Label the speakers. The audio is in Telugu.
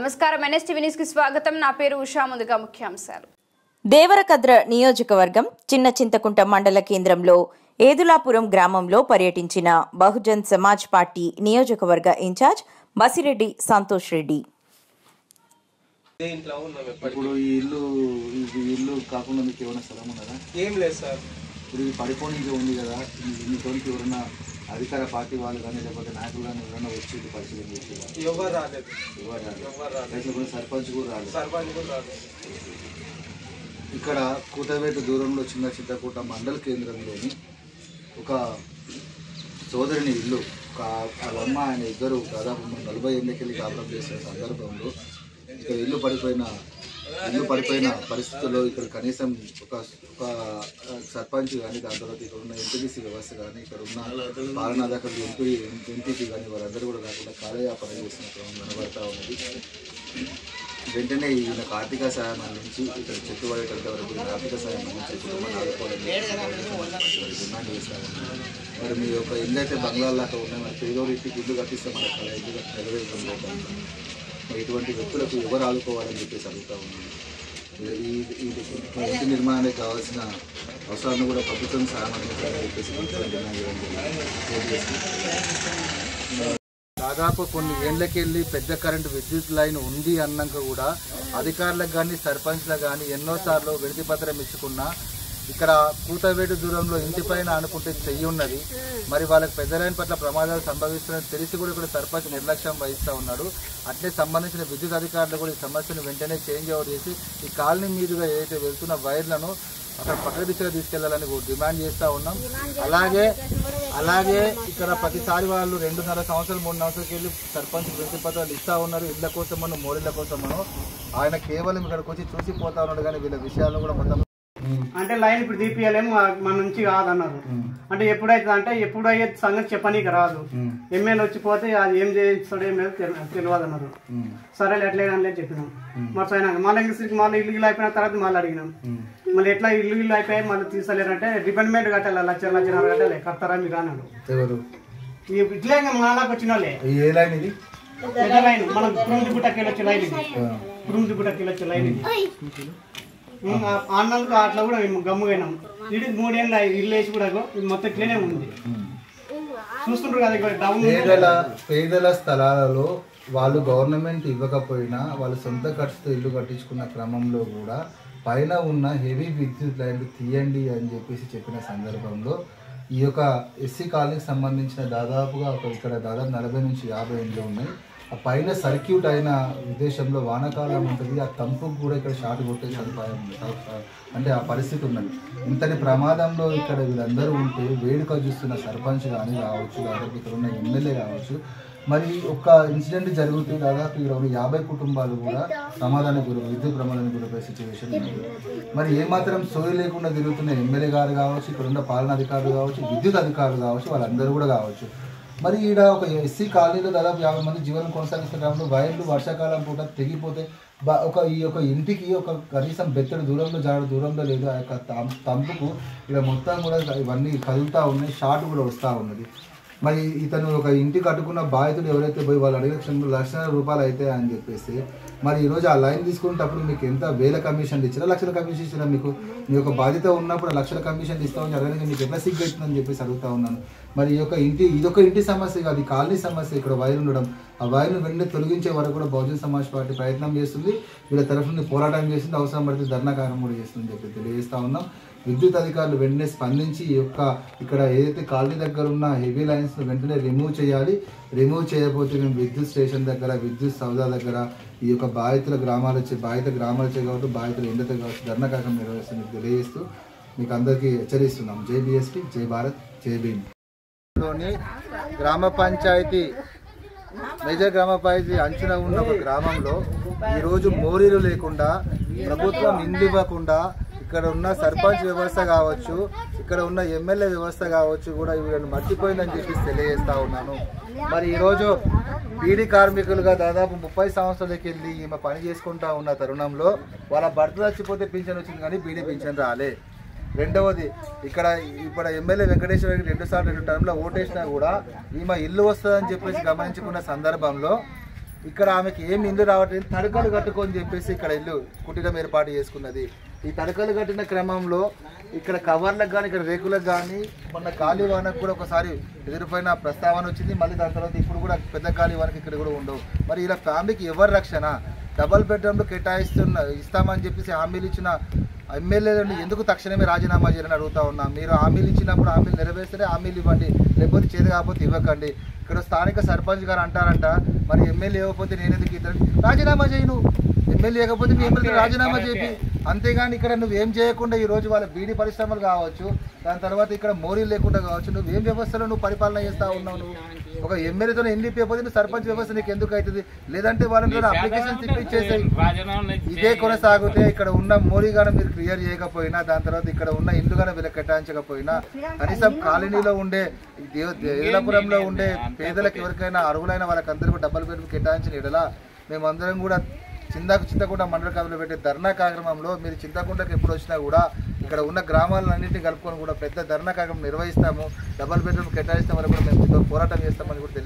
Speaker 1: నమస్కారం ఎన్ఎస్టీవీ న్యూస్ కి స్వాగతం నా పేరు ఉషా ముందుగా ముఖ్యాంశాలు
Speaker 2: దేవరకద్ర నియోజకవర్గం చిన్న చింతకుంట మండల కేంద్రంలో ఏదులాపురం గ్రామంలో పర్యటించిన బహుజన్ సమాజ్ పార్టీ నియోజకవర్గ ఇన్ఛార్జ్ బసిరెడ్డి సంతోష్ రెడ్డి
Speaker 3: ఇదే ఇంట్లో ఉన్నాం ఎప్పటికీ
Speaker 4: ఇప్పుడు ఈ ఇల్లు ఇది ఇల్లు కాకుండా మీకు ఏమైనా స్థలం ఉన్నదా
Speaker 3: ఏం లేదు సార్
Speaker 4: ఇప్పుడు ఇది పడిపోనికి ఉంది కదా ఈ- మీతోనికి ఎవరైనా అధికార పార్టీ వాళ్ళు కానీ లేకపోతే నాయకులు కానీ ఎవరైనా వచ్చి ఇది పరిశీలన చేసేవారు
Speaker 3: ఎవరు రాలేదు
Speaker 4: ఎవరు రాలేదు.
Speaker 3: ఎవరు రాలేదు
Speaker 4: లేకపోతే సర్పంచ్ కూడా రాలేదు
Speaker 3: సర్పంచ్ కూడా రాలేదు
Speaker 4: ఇక్కడ కూతవేట దూరంలో చిన్న చింతకూట మండల కేంద్రంలోని ఒక సోదరుని ఇల్లు ఒక వాళ్ళ అమ్మ ఆయన ఇద్దరు దాదాపు నలభై ఎనిమిదికెళ్ళి కాపురం చేసిన సందర్భంలో ఇక్కడ ఇల్లు పడిపోయిన ఇల్లు పడిపోయిన పరిస్థితుల్లో ఇక్కడ కనీసం ఒక ఒక సర్పంచ్ కానీ దాని తర్వాత ఇక్కడ ఉన్న ఎంపీటీసీ వ్యవస్థ కానీ ఇక్కడ ఉన్న పాలనాధికారులు ఎంపీ ఎంపీపీ కానీ వాళ్ళందరూ కూడా కాకుండా కాలయాపన చేసిన క్రమం కనబడతా ఉన్నది వెంటనే ఈయనకు ఆర్థిక సహాయం అందించి ఇక్కడ చెట్టు పడేటంత వరకు ఈయన ఆర్థిక సహాయం అందించి కుటుంబాన్ని ఆదుకోవాలని డిమాండ్ చేస్తాను మరి మీ యొక్క ఇల్లు అయితే బంగ్లాలాగా ఉన్నాయి మరి పేదోడు ఇంటికి ఇల్లు కట్టిస్తే మనకు అలా ఇల్లు నెరవేర్చడం లేదు మరి ఇటువంటి వ్యక్తులకు ఎవరు ఆదుకోవాలని చెప్పేసి అడుగుతా ఉన్నాను ఈ ఈ ఈ ఇంటి నిర్మాణానికి కావాల్సిన అవసరాలను కూడా ప్రభుత్వం సహాయం అందించాలని చెప్పేసి ప్రభుత్వం డిమాండ్ చేయడం జరిగింది దాదాపు కొన్ని ఏళ్ళకెళ్ళి పెద్ద కరెంటు విద్యుత్ లైన్ ఉంది అన్నాక కూడా అధికారులకు కానీ సర్పంచ్లకు కానీ ఎన్నోసార్లు వినతి పత్రం ఇచ్చుకున్నా ఇక్కడ కూతవేటు దూరంలో ఇంటిపైన అనుకుంటే చెయ్యి ఉన్నది మరి వాళ్ళకి పెద్ద లైన్ పట్ల ప్రమాదాలు సంభవిస్తున్నాయని తెలిసి కూడా ఇక్కడ సర్పంచ్ నిర్లక్ష్యం వహిస్తూ ఉన్నాడు అట్లే సంబంధించిన విద్యుత్ అధికారులు కూడా ఈ సమస్యను వెంటనే చేంజ్ ఓవర్ చేసి ఈ కాలనీ మీదుగా ఏదైతే వెళ్తున్న వైర్లను అక్కడ పక్కన దిశగా తీసుకెళ్లాలని కూడా డిమాండ్ చేస్తూ ఉన్నాం అలాగే అలాగే ఇక్కడ ప్రతిసారి వాళ్ళు రెండున్నర సంవత్సరాలు మూడు సంవత్సరాలకి వెళ్ళి సర్పంచ్ వినతి పత్రాలు ఇస్తా ఉన్నారు ఇళ్ల కోసమను మోరిళ్ళ కోసమను ఆయన కేవలం ఇక్కడికి వచ్చి చూసి పోతా ఉన్నాడు కానీ వీళ్ళ విషయాలను కూడా మొత్తం
Speaker 5: అంటే లైన్ ఇప్పుడు తీపియలేము మా- మన నుంచి కాదన్నారు అంటే ఎప్పుడైతే అంటే ఎప్పుడు అయ్యే సంగతి చెప్పనీకి రాదు ఎమ్మెల్యే వచ్చిపోతే అది ఏం చేస్తాడో ఏం లేదు తెల- తెలియదు అన్నారు సరే ఎట్లా అని చెప్పినాం మరి అయినాక మళ్ళీ ఇంక మళ్ళీ ఇల్లు ఇల్లు అయిపోయిన తర్వాత మళ్ళీ అడిగినాం మళ్ళీ ఎట్లా ఇల్లు ఇల్లు అయిపోయి మళ్ళీ తీసలేరంటే డిపెండ్మెంట్ కట్టాలి లక్ష లక్షన్నర కట్టాలి కడతారా మీరు అన్నాడు
Speaker 4: ఎవరు
Speaker 5: ఈ ఇట్లే ఇంకా మాలాకి వచ్చిన వాళ్ళే
Speaker 4: ఈ ఏ లైన్ ఇది
Speaker 5: పెద్ద లైన్ మనం కురుంది గుట్టకి వెళ్ళొచ్చే లైన్ ఇది కురుంది గుట్టకి వెళ్ళొచ్చే లైన్ ఇది అన్నందుకు అట్లా కూడా మేము గమ్ముగైనాం ఇది మూడేళ్ళ ఇల్లు వేసి కూడా ఇగో ఇది మొత్తం ఇట్లనే ఉంది చూస్తుంటారు కదా ఇక్కడ డౌన్
Speaker 4: పేదల పేదల స్థలాలలో వాళ్ళు గవర్నమెంట్ ఇవ్వకపోయినా వాళ్ళు సొంత ఖర్చుతో ఇల్లు కట్టించుకున్న క్రమంలో కూడా పైన ఉన్న హెవీ విద్యుత్ లైన్లు తీయండి అని చెప్పేసి చెప్పిన సందర్భంలో ఈ యొక్క ఎస్సీ కాలనీకి సంబంధించిన దాదాపుగా ఒక ఇక్కడ దాదాపు నలభై నుంచి యాభై ఇండ్లు ఉన్నాయి ఆ పైన సర్క్యూట్ అయిన ఉద్దేశంలో వానాకాలం ఉంటుంది ఆ తంపుకు కూడా ఇక్కడ షార్ట్ కొట్టే సదుపాయం ఉంది. అంటే ఆ పరిస్థితి ఉన్నది ఇంతటి ప్రమాదంలో ఇక్కడ వీళ్ళందరూ ఉంటే వేడుక చూస్తున్న సర్పంచ్ కానీ కావచ్చు లేకపోతే ఇక్కడ ఉన్న ఎమ్మెల్యే కావచ్చు మరి ఒక ఇన్సిడెంట్ జరుగుతూ దాదాపు ఇక్కడ ఉన్న యాభై కుటుంబాలు కూడా ప్రమాదానికి గురి విద్యుత్ ప్రమాదానికి గురిపోయే సిచ్యువేషన్ ఉంది మరి ఏమాత్రం సోయి లేకుండా తిరుగుతున్న ఎమ్మెల్యే గారు కావచ్చు ఇక్కడ ఉన్న పాలనా అధికారులు కావచ్చు విద్యుత్ అధికారులు కావచ్చు వాళ్ళందరూ కూడా కావచ్చు మరి ఈడ ఒక ఎస్సీ కాలనీలో దాదాపు యాభై మంది జీవనం కొనసాగిస్తున్న క్రమంలో వైర్లు వర్షాకాలం పూట తెగిపోతే బ- ఒక ఈ యొక్క ఇంటికి ఒక కనీసం బెత్తడి దూరంలో జాడు దూరంలో లేదు ఆ యొక్క తం- తంపుకు ఇక్కడ మొత్తం కూడా ఇవన్నీ కదులుతూ ఉన్నాయి షార్ట్ కూడా వస్తూ ఉన్నది మరి ఇతను ఒక ఇంటి కట్టుకున్న బాధితుడు ఎవరైతే పోయి వాళ్ళు అడిగిన క్షణంలో లక్షల రూపాయలు అయితే అని చెప్పేసి మరి ఈరోజు ఆ లైన్ తీసుకునేటప్పుడు మీకు ఎంత వేల కమిషన్లు ఇచ్చినా లక్షల కమిషన్ ఇచ్చినా మీకు మీ యొక్క బాధ్యత ఉన్నప్పుడు ఆ లక్షల కమిషన్ ఇస్తామని అడగడానికి మీకు ఎట్లా సిగ్గు అవుతుందని చెప్పేసి అడుగుతా ఉన్నాను మరి ఈ యొక్క ఇంటి ఇదొక ఇంటి సమస్య కాదు ఈ కాలనీ సమస్య ఇక్కడ వైర్ ఉండడం ఆ వైర్ను వెంటనే తొలగించే వరకు కూడా బహుజన సమాజ్ పార్టీ ప్రయత్నం చేస్తుంది వీళ్ళ తరఫు నుండి పోరాటం చేస్తుంది అవసరం పడితే ధర్నా కార్యం కూడా చేస్తుందని చెప్పి తెలియజేస్తా ఉన్నాం విద్యుత్ అధికారులు వెంటనే స్పందించి ఈ యొక్క ఇక్కడ ఏదైతే కాలనీ దగ్గర ఉన్న హెవీ లైన్స్ వెంటనే రిమూవ్ చేయాలి రిమూవ్ చేయకపోతే మేము విద్యుత్ స్టేషన్ దగ్గర విద్యుత్ సౌదా దగ్గర ఈ యొక్క బాధితుల గ్రామాల చే బాధిత గ్రామాల చే కావచ్చు బాధితులు ఎండితే కావచ్చు ధర్నా కార్యక్రమం నిర్వహిస్తుంది మీకు తెలియజేస్తూ మీకు అందరికీ హెచ్చరిస్తున్నాం జై బీఎస్పీ జై భారత్ జై భీమ్ లోని గ్రామ పంచాయతీ మేజర్ గ్రామ పంచాయతీ అంచున ఉన్న ఒక గ్రామంలో ఈరోజు మోరీలు లేకుండా ప్రభుత్వం ఇండ్లు ఇవ్వకుండా ఇక్కడ ఉన్న సర్పంచ్ వ్యవస్థ కావచ్చు ఇక్కడ ఉన్న ఎమ్మెల్యే వ్యవస్థ కావచ్చు కూడా వీళ్ళని మర్చిపోయిందని చెప్పి తెలియజేస్తా ఉన్నాను మరి ఈరోజు బీడీ కార్మికులుగా దాదాపు ముప్పై సంవత్సరాలకి వెళ్ళి ఈమె పని చేసుకుంటా ఉన్న తరుణంలో వాళ్ళ భర్త చచ్చిపోతే పింఛన్ వచ్చింది కానీ బీడీ పింఛన్ రాలే రెండవది ఇక్కడ ఇప్పుడు ఎమ్మెల్యే వెంకటేశ్వర రెడ్డి రెండు సార్లు రెండు టర్మ్లో ఓటేసినా కూడా ఈమె ఇల్లు వస్తుందని చెప్పేసి గమనించుకున్న సందర్భంలో ఇక్కడ ఆమెకి ఏం ఇల్లు రావట్లేదు తడకలు కట్టుకొని చెప్పేసి ఇక్కడ ఇల్లు కుటీరం ఏర్పాటు చేసుకున్నది ఈ తడకలు కట్టిన క్రమంలో ఇక్కడ కవర్లకు కానీ ఇక్కడ రేకులకు కానీ మొన్న గాలివానకు కూడా ఒకసారి ఎదురుపైన ప్రస్తావన వచ్చింది మళ్ళీ దాని తర్వాత ఇప్పుడు కూడా పెద్ద గాలివానకి ఇక్కడ కూడా ఉండవు మరి ఇలా ఫ్యామిలీకి ఎవరు రక్షణ డబల్ బెడ్రూమ్లు కేటాయిస్తున్న ఇస్తామని చెప్పేసి హామీలు ఇచ్చిన ఎమ్మెల్యేలను ఎందుకు తక్షణమే రాజీనామా చేయాలని అడుగుతా ఉన్నా మీరు హామీలు ఇచ్చినప్పుడు హామీలు నెరవేర్స్తేనే హామీలు ఇవ్వండి లేకపోతే చేతి కాకపోతే ఇవ్వకండి ఇక్కడ స్థానిక సర్పంచ్ గారు అంటారంట మరి ఎమ్మెల్యే ఇవ్వకపోతే నేను ఎందుకు ఇద్దరు రాజీనామా చేయను ఎమ్మెల్యే ఇవ్వకపోతే మీ ఎమ్మెల్యే రాజీనామా చేపి అంతేగాని ఇక్కడ నువ్వేం చేయకుండా ఈ రోజు వాళ్ళ బీడీ పరిశ్రమలు కావచ్చు దాని తర్వాత ఇక్కడ మోరీలు లేకుండా కావచ్చు నువ్వేం వ్యవస్థలో నువ్వు పరిపాలన చేస్తా ఉన్నావు నువ్వు ఒక ఎమ్మెల్యేతో ఎన్డీపీ అయిపోతే నువ్వు సర్పంచ్ వ్యవస్థ నీకు ఎందుకు అవుతుంది లేదంటే వాళ్ళని అప్లికేషన్ ఇచ్చేసాయి ఇదే కొనసాగితే ఇక్కడ ఉన్న మోరీగాన మీరు క్లియర్ చేయకపోయినా దాని తర్వాత ఇక్కడ ఉన్న ఇల్లు గాన వీళ్ళకి కేటాయించకపోయినా కనీసం కాలనీలో ఉండే ఈ దేవ దేవలాపురంలో ఉండే పేదలకు ఎవరికైనా అర్హులైన వాళ్ళకందరికీ డబ్బులు పెట్టి కేటాయించిన ఎడలా మేమందరం కూడా చిందాకు చింతకుంట మండల కథలో పెట్టే ధర్నా కార్యక్రమంలో మీరు చింతకుంటకు ఎప్పుడు వచ్చినా కూడా ఇక్కడ ఉన్న గ్రామాలన్నింటినీ కలుపుకొని కూడా పెద్ద ధర్నా కార్యక్రమం నిర్వహిస్తాము డబల్ బెడ్రూమ్ కేటాయిస్తామని కూడా మేము పోరాటం చేస్తామని కూడా తెలియ